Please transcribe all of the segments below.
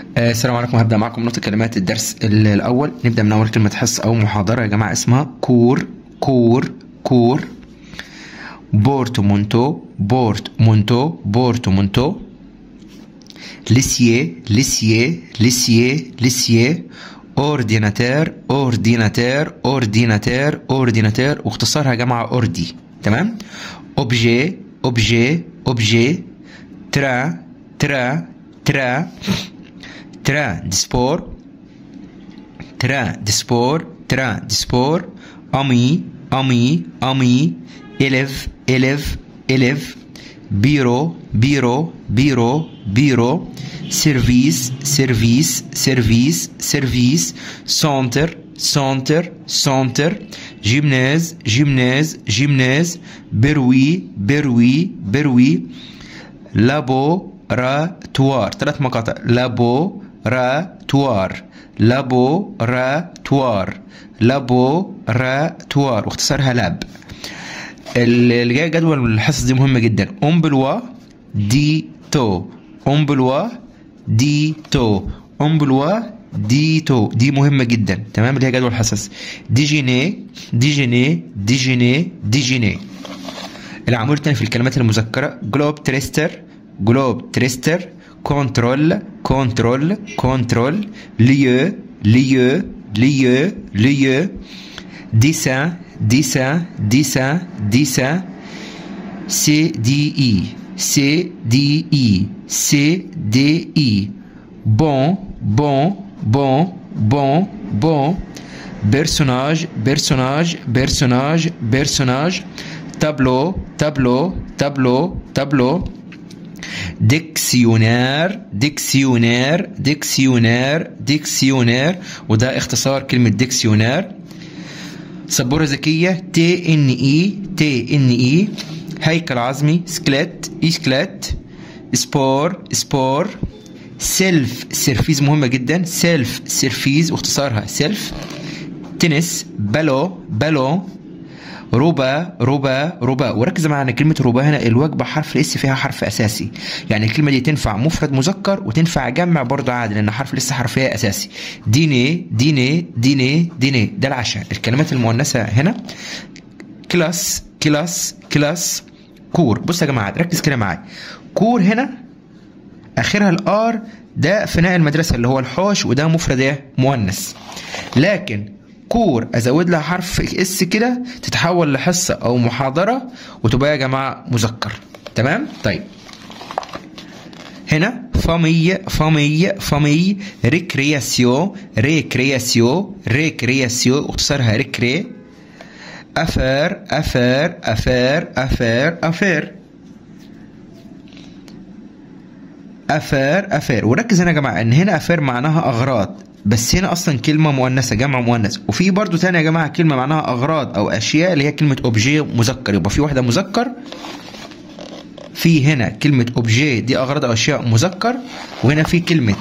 آه، السلام عليكم هبدأ معكم نطق كلمات الدرس ال- الأول نبدأ من أول كلمة حصة أو محاضرة يا جماعة اسمها كور كور كور بورتمونتو بورتمونتو بورتمونتو ليسيي ليسيي ليسيي ليسيي اورديناتير اورديناتير اورديناتير اورديناتير واختصارها يا جماعة اوردي تمام اوبجي اوبجي اوبجي ترا ترا ترا ترا دي سبور ترا دي سبور ترا دي سبور امي امي امي الف الف الف بيرو بيرو بيرو بيرو سيرفيس سيرفيس سيرفيس سيرفيس سونتر سونتر سونتر جيمناز جيمناز جيمناز بروي بروي بروي لابوراتوار ثلاث مقاطع لابوراتوار لابوراتوار لابوراتوار واختصارها لاب اللي جاي جدول الحصص دي مهمة جدا امبلوا دي تو امبلوا دي تو امبلوا دي تو دي مهمة جدا تمام اللي هي جدول الحصص ديجيني ديجيني ديجيني ديجيني العمود الثاني في الكلمات المذكرة جلوب تريستر جلوب تريستر كنترول كنترول كنترول ليو ليو ليو ليو ديسان ديسان ديسان ديسان سي دي اي سي دي اي سي دي اي بون بون بون بون بون personnage personnage personnage personnage tableau tableau tableau tableau ديكسيونير ديكسيونير ديكسيونير ديكسيونير وده اختصار كلمة ديكسيونير سبورة ذكية تي ان اي تي ان اي هيكل عظمي سكليت اسكليت سبور سبور سيلف سيرفيز مهمة جدا سيلف سيرفيز واختصارها سيلف تنس بالو بالو ربا ربا ربا وركز معانا كلمة ربا هنا الوجبة حرف الاس فيها حرف أساسي يعني الكلمة دي تنفع مفرد مذكر وتنفع جمع برضه عادي لأن حرف الاس حرفية أساسي ديني ديني ديني ديني ده العشاء الكلمات المؤنثة هنا كلاس كلاس كلاس كور بص يا جماعة ركز كده معايا كور هنا اخرها الار ده فناء المدرسه اللي هو الحوش وده مفرد ايه مؤنث لكن كور ازود لها حرف اس كده تتحول لحصه او محاضره وتبقى يا جماعه مذكر تمام طيب هنا فامي فامي فامي ريكرياسيو ريكرياسيو ريكرياسيو اختصارها ريكري افير افير افير افير افير افير افير وركز هنا يا جماعه ان هنا افير معناها اغراض بس هنا اصلا كلمه مؤنثه جمع مؤنث وفي برضو تاني يا جماعه كلمه معناها اغراض او اشياء اللي هي كلمه اوبجي مذكر يبقى في واحده مذكر في هنا كلمه اوبجي دي اغراض او اشياء مذكر وهنا في كلمه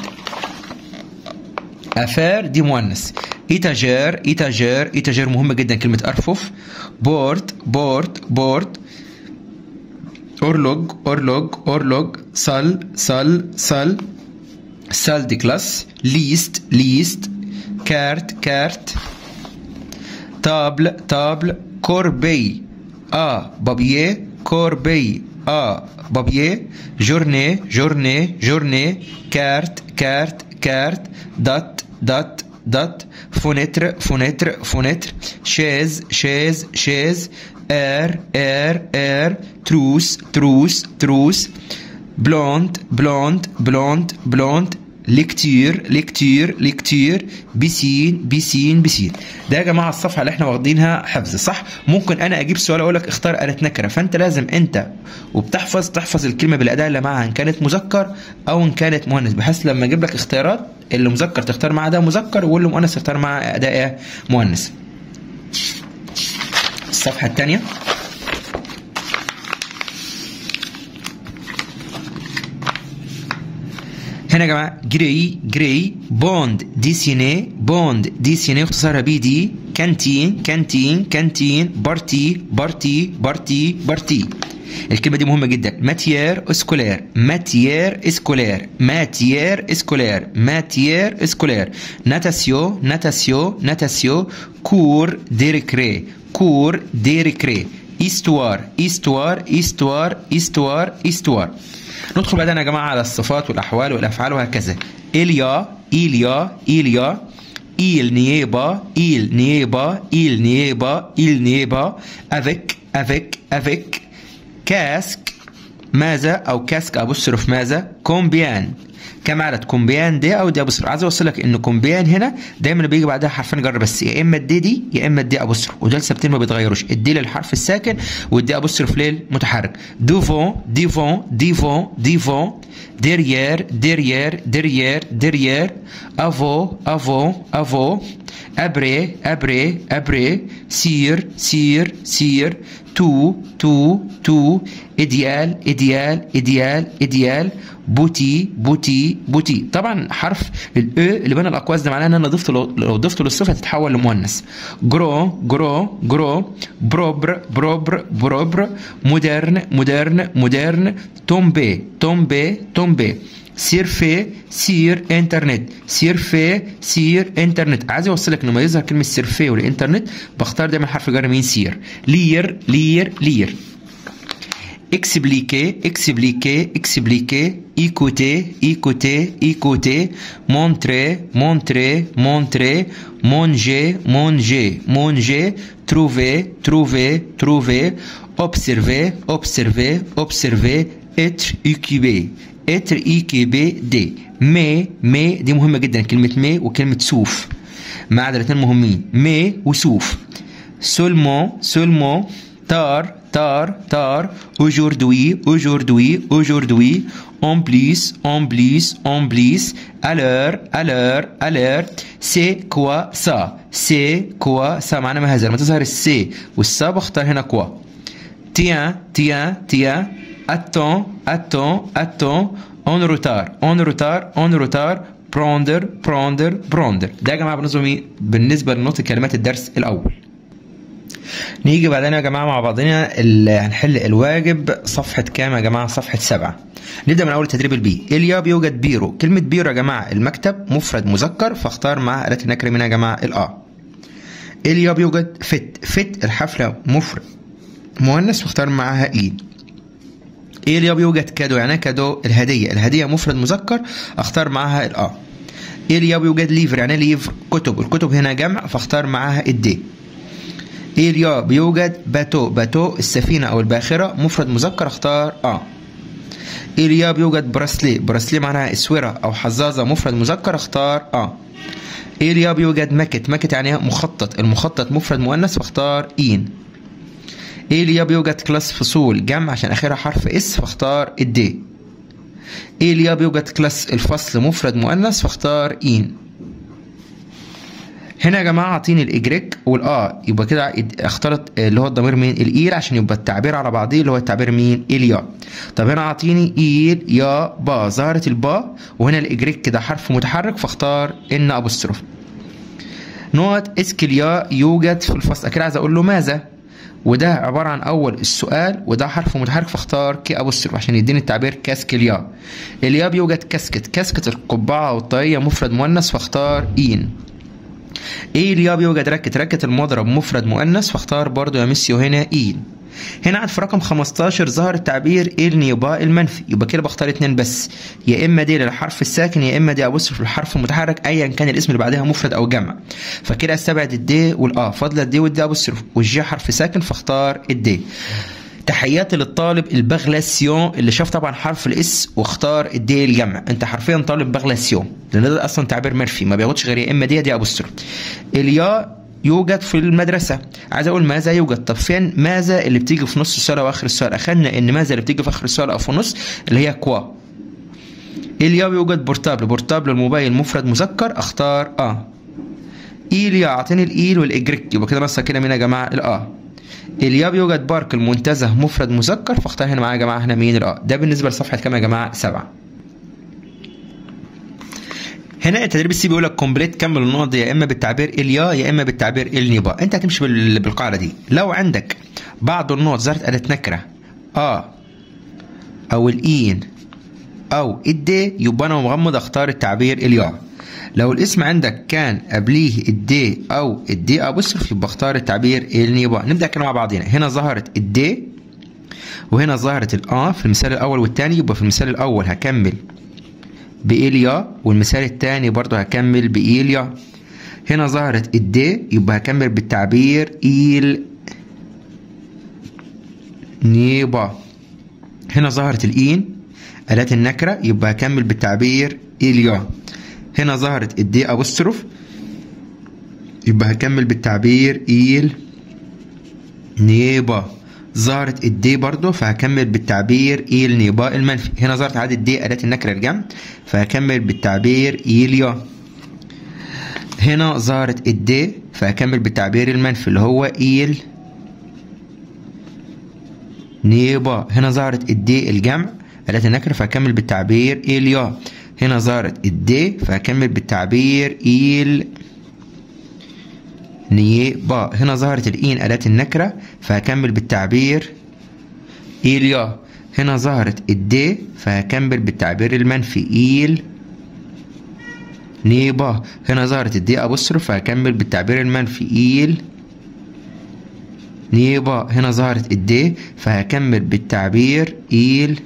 افير دي مؤنث ايتاجير ايتاجير ايتاجير مهمه جدا كلمه ارفف بورد بورد بورد اورلوج اورلوج اورلوج سال سال سال سال دي كلاس ليست ليست كارت كارت تابل تابل كوربي ا بابيي كوربي ا بابيي جورني جورني جورني كارت كارت كارت دات دات دات فونتر فونتر فونتر شيز شيز شيز اير اير اير تروس تروس تروس بلوند بلوند بلوند بلوند ليكتير ليكتير ليكتير بيسين بيسين بيسين ده يا جماعه الصفحه اللي احنا واخدينها حفظ صح ممكن انا اجيب سؤال اقول لك اختار آلة نكره فانت لازم انت وبتحفظ تحفظ الكلمه بالاداه اللي معاها ان كانت مذكر او ان كانت مؤنث بحيث لما اجيب لك اختيارات اللي مذكر تختار معاه اداه مذكر واللي مؤنث تختار معاه اداه ايه مؤنث الصفحه الثانيه هنا يا جماعه جري جري بوند ديسيني بوند ديسيني اختصارها بي دي كانتين كانتين كانتين بارتي بارتي بارتي بارتي الكلمة دي مهمة جدا ماتيير اسكولير ماتيير اسكولير ماتيير اسكولير ماتيير اسكولير ناتاسيو ناتاسيو ناتاسيو كور ديريكري كور ديريكري ايستوار ايستوار ايستوار ايستوار ايستوار ندخل بعدين يا جماعة على الصفات والأحوال والأفعال وهكذا إليا إليا إليا il n'y est pas, il n'y est pas, il n'y est pas, il n'y est pas, avec, avec, avec, كاسك ماذا او كاسك ابصرف ماذا كومبيان كم عدد كومبيان دي او دي ابصرف عايز اوصل لك ان كومبيان هنا دايما بيجي بعدها حرفين جر بس يا اما الدي دي يا اما الدي ابصرف ودول ثابتين ما بيتغيروش الدي للحرف الساكن والدي ابصرف للمتحرك دوفون ديفون ديفون ديفون derrière derrière derrière derrière avant avant avant après après après sur sur sur tout tout tout idéal idéal idéal idéal بوتي بوتي بوتي طبعا حرف الاو اللي بين الاقواس ده معناه ان انا ضفته لو لو ضفته للصفه هتتحول لمؤنث جرو جرو جرو بروبر بروبر بروبر مودرن مودرن مودرن تومبي تومبي تومبي سير في سير انترنت سير في سير انترنت عايز اوصلك لما يظهر كلمه سير في والانترنت بختار دايما حرف جر مين سير لير لير لير expliquer, expliquer, expliquer, écouter, écouter, écouter, montrer, montrer, montrer, manger, manger, manger, trouver, trouver, trouver, observer, observer, observer, être occupé, être occupé de. مي مي دي مهمة جدا كلمة مي وكلمة سوف ما عدا الاثنين مهمين مي وسوف سولمون سولمون تار tard, tard, aujourd'hui, aujourd'hui, aujourd'hui, en plus, en plus, en plus, à l'heure, à l'heure, à l'heure, c'est quoi ça? C'est quoi ça؟ معنى ما هذا لما تظهر السي والسا بختار هنا كوا tiens, tiens, tiens, attends, attends, attends, en retard, en retard, en retard, prendre, prendre, prendre ده يا جماعة بالنسبة لمين؟ بالنسبة لنطق كلمات الدرس الأول نيجي بعدين يا جماعه مع بعضنا اللي هنحل الواجب صفحه كام يا جماعه صفحه سبعة نبدا من اول تدريب البي اليا بيوجد بيرو كلمه بيرو يا جماعه المكتب مفرد مذكر فاختار مع التي نكره منها يا جماعه الاه اليا بيوجد فت فت الحفله مفرد مؤنث واختار معاها اي اليا بيوجد كادو يعني كادو الهديه الهديه مفرد مذكر اختار معاها الاه اليا بيوجد ليفر يعني ليفر كتب الكتب هنا جمع فاختار معاها الدي إيليا بيوجد باتو باتو السفينة أو الباخرة مفرد مذكر اختار آ إيليا بيوجد براسلي براسلي معناها اسورة أو حزازة مفرد مذكر اختار آ إيليا بيوجد مكت مكت يعني مخطط المخطط مفرد مؤنث فاختار إين إيليا بيوجد كلاس فصول جمع عشان آخرها حرف اس فاختار الدي إيليا بيوجد كلاس الفصل مفرد مؤنث فاختار إين هنا يا جماعه اعطيني الاجريك والاه يبقى كده اخترت اللي هو الضمير مين الايل عشان يبقى التعبير على بعضيه اللي هو التعبير مين اليا طب هنا اعطيني ايل يا با ظهرت البا وهنا الاجريك كده حرف متحرك فاختار ان ابوستروف نقط اسكليا يوجد في الفصل اكيد عايز اقول له ماذا وده عبارة عن أول السؤال وده حرف متحرك فاختار كي أبوستروف عشان يديني التعبير كاسكليا اليا بيوجد كاسكت كاسكت القبعة أو الطاقية مفرد مؤنث فاختار إين ايه اليا بيوجد ركت ركت المضرب مفرد مؤنث فاختار برضو يا ميسيو هنا اين هنا عند في رقم 15 ظهر التعبير النيباء المنفي يبقى كده بختار اتنين بس يا اما دي للحرف الساكن يا اما دي ابصرف للحرف المتحرك ايا كان الاسم اللي بعدها مفرد او جمع فكده استبعد الدي والاه فاضله الدي والدي ابصرف والجي حرف ساكن فاختار الدي تحياتي للطالب البغلاسيون اللي شاف طبعا حرف الاس واختار الدي الجمع انت حرفيا طالب بغلاسيون لان ده اصلا تعبير منفي ما بياخدش غير يا اما دي دي ابوستروف اليا يوجد في المدرسة عايز اقول ماذا يوجد طب فين ماذا اللي بتيجي في نص السؤال واخر السؤال اخدنا ان ماذا اللي بتيجي في اخر السؤال او في النص اللي هي كوا اليا يوجد بورتابل بورتابل الموبايل مفرد مذكر اختار اه ايليا اعطيني الايل والاجريك يبقى كده ناقصه كده مين يا جماعه الاه الياب يوجد بارك المنتزه مفرد مذكر فاختار هنا معايا يا جماعه هنا مين الاه ده بالنسبه لصفحه كام يا جماعه سبعة هنا التدريب السي بيقول لك كومبليت كمل النقط يا اما بالتعبير اليا يا اما بالتعبير النيبا انت هتمشي بالقاعده دي لو عندك بعض النقط ظهرت اداه نكره ا او الاين او الدي يبقى انا مغمض اختار التعبير اليا لو الاسم عندك كان قبليه الدي او الدي ابوستروف يبقى اختار التعبير النيبا نبدا كده مع بعضنا هنا ظهرت الدي وهنا ظهرت الآ في المثال الأول والتاني يبقى في المثال الأول هكمل بإيليا والمثال التاني برضه هكمل بإيليا هنا ظهرت الدي يبقى هكمل بالتعبير إيل نيبا هنا ظهرت الإين أداة النكرة يبقى هكمل بالتعبير إيليا هنا ظهرت الدي أبوستروف يبقى هكمل بالتعبير إيل نيبا ظهرت الدي برضو فهكمل بالتعبير إيل نيبا المنفي هنا ظهرت عدد دي أداة النكرة الجمع فهكمل بالتعبير إيليا هنا ظهرت الدي فهكمل بالتعبير المنفي اللي هو إيل نيبا هنا ظهرت الدي الجمع أداة النكرة فهكمل بالتعبير إيليا هنا ظهرت الدي فهكمل بالتعبير إيل نيبا هنا ظهرت الإين أداة النكرة فهكمل بالتعبير إيليا هنا ظهرت الدي فهكمل بالتعبير المنفي إيل نيبا هنا ظهرت الدي أبصرف فهكمل بالتعبير المنفي إيل نيبا هنا ظهرت الدي فهكمل بالتعبير إيل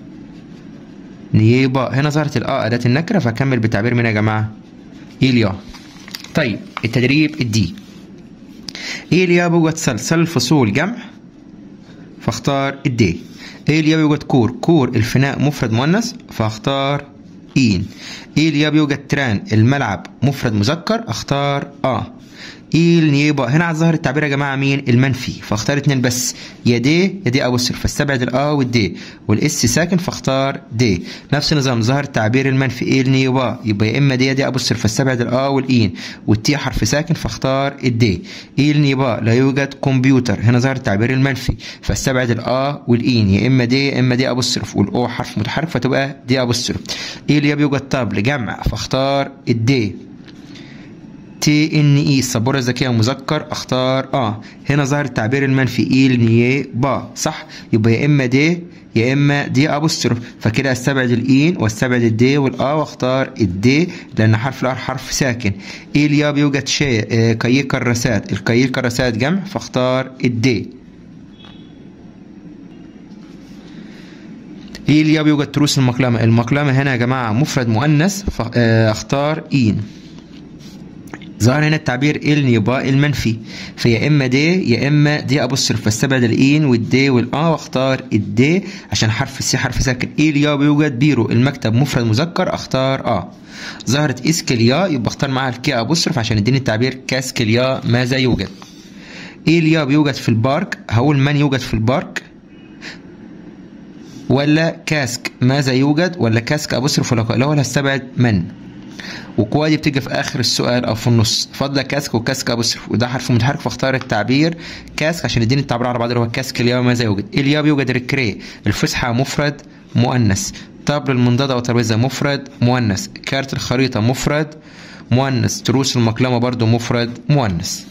نيبا هنا ظهرت الآ أداة النكرة فهكمل بالتعبير من يا جماعة إيليا طيب التدريب الدي إيليا بوجد سلسل الفصول جمع فاختار الدي إيليا بيوجد كور كور الفناء مفرد مؤنث فاختار إين إيليا بيوجد تران الملعب مفرد مذكر اختار آه إيل نيبا هنا ظهر التعبير يا جماعة مين المنفي فاختار اتنين بس يا دي يا دي أبصر فاستبعد الآ والدي والإس ساكن فاختار دي نفس النظام ظهر التعبير المنفي إيل نيبا يبقى يا إما دي يا دي أبصر فاستبعد الآ والإين والتي حرف ساكن فاختار الدي إيل نيبا لا يوجد كمبيوتر هنا ظهر التعبير المنفي فاستبعد الآ والإين يا إما دي يا إما دي أبصرف والأو حرف متحرك فتبقى دي أبصرف إيل يا بيوجد طبل جمع فاختار الدي تي ان اي السبوره الذكيه مذكر اختار اه هنا ظهر التعبير المنفي ايل نيه با صح يبقى يا اما دي يا اما دي ابوستروف فكده استبعد الاين واستبعد الدي والا واختار الدي لان حرف الار حرف ساكن ايليا بيوجد شيء آه كي كراسات الكي كراسات جمع فاختار الدي ايليا بيوجد تروس المقلمه المقلمه هنا يا جماعه مفرد مؤنث فاختار اين ظهر هنا التعبير ال يبقى المنفي فيا اما دي يا اما دي ابصرف فاستبعد الان والدي والا واختار الدي عشان حرف السي حرف ساكن ايليا بيوجد بيرو المكتب مفرد مذكر اختار اه ظهرت اسكليا يبقى اختار معاها الكي ابصرف عشان يديني التعبير كاسكليا ماذا يوجد ايليا بيوجد في البارك هقول من يوجد في البارك ولا كاسك ماذا يوجد ولا كاسك ابصرف ولا الاول هستبعد من وكوا دي بتيجي في اخر السؤال او في النص فاضله كاسك وكاسك ابوستروف وده حرف متحرك فاختار التعبير كاسك عشان يديني التعبير على بعض اللي هو كاسك اليوم ماذا يوجد اليوم يوجد ريكري الفسحه مفرد مؤنث طبل المنضده وترابيزه مفرد مؤنث كارت الخريطه مفرد مؤنث تروس المقلمه برضو مفرد مؤنث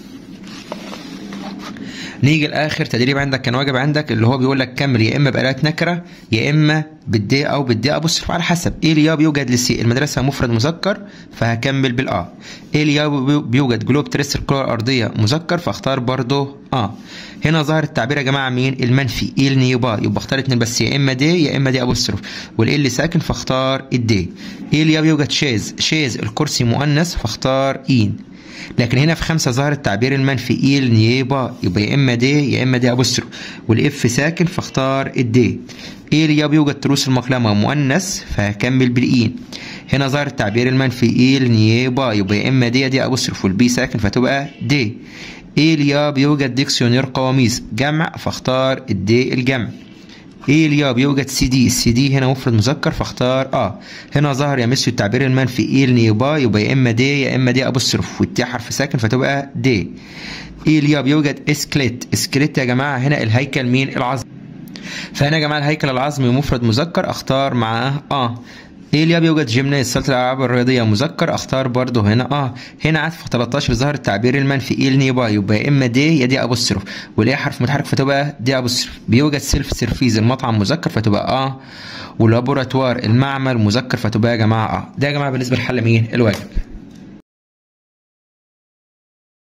نيجي لاخر تدريب عندك كان واجب عندك اللي هو بيقول لك كمل يا اما باداه نكره يا اما بالدي او بالدي ابوستروف على حسب ايليا بيوجد للسي المدرسه مفرد مذكر فهكمل بالا ايليا بيوجد جلوب ترس الكره الارضيه مذكر فاختار برضه اه هنا ظهر التعبير يا جماعه مين المنفي ايل نيوبا يبقى اختار اتنين بس يا اما دي يا اما دي ابوستروف والال ساكن فاختار الدي ايليا بيوجد شيز شيز الكرسي مؤنث فاختار اين لكن هنا في خمسة ظهر التعبير المنفي إيل نيبا يبقى يا إما دي يا إما دي أبوسترو والإف ساكن فاختار الدي إيل يا بيوجد تروس المقلمة مؤنث فهكمل بالإين هنا ظهر التعبير المنفي إيل نيبا يبقى يا إما دي يا دي أبوستروف والبي ساكن فتبقى دي إيليا بيوجد ديكسيونير قواميس جمع فاختار الدي الجمع ايليا بيوجد سي دي السي دي هنا مفرد مذكر فاختار اه هنا ظهر يا ميسيو التعبير المنفي ايل نيبا يبقى يا اما دي يا اما دي ابوستروف والتي حرف ساكن فتبقى دي ايليا بيوجد اسكليت اسكليت يا جماعه هنا الهيكل مين العظمي فهنا يا جماعه الهيكل العظمي مفرد مذكر اختار معاه اه ايليا بيوجد جيمناز صالة الالعاب الرياضية مذكر اختار برضو هنا اه هنا عطف 13 ظهر التعبير المنفي ايل نيباي يبقى يا اما دي يا دي ابوستروف والايه حرف متحرك فتبقى دي ابوستروف بيوجد سيلف سيرفيز المطعم مذكر فتبقى اه ولابوراتوار المعمل مذكر فتبقى يا جماعة اه ده يا جماعة بالنسبة لحل مين الواجب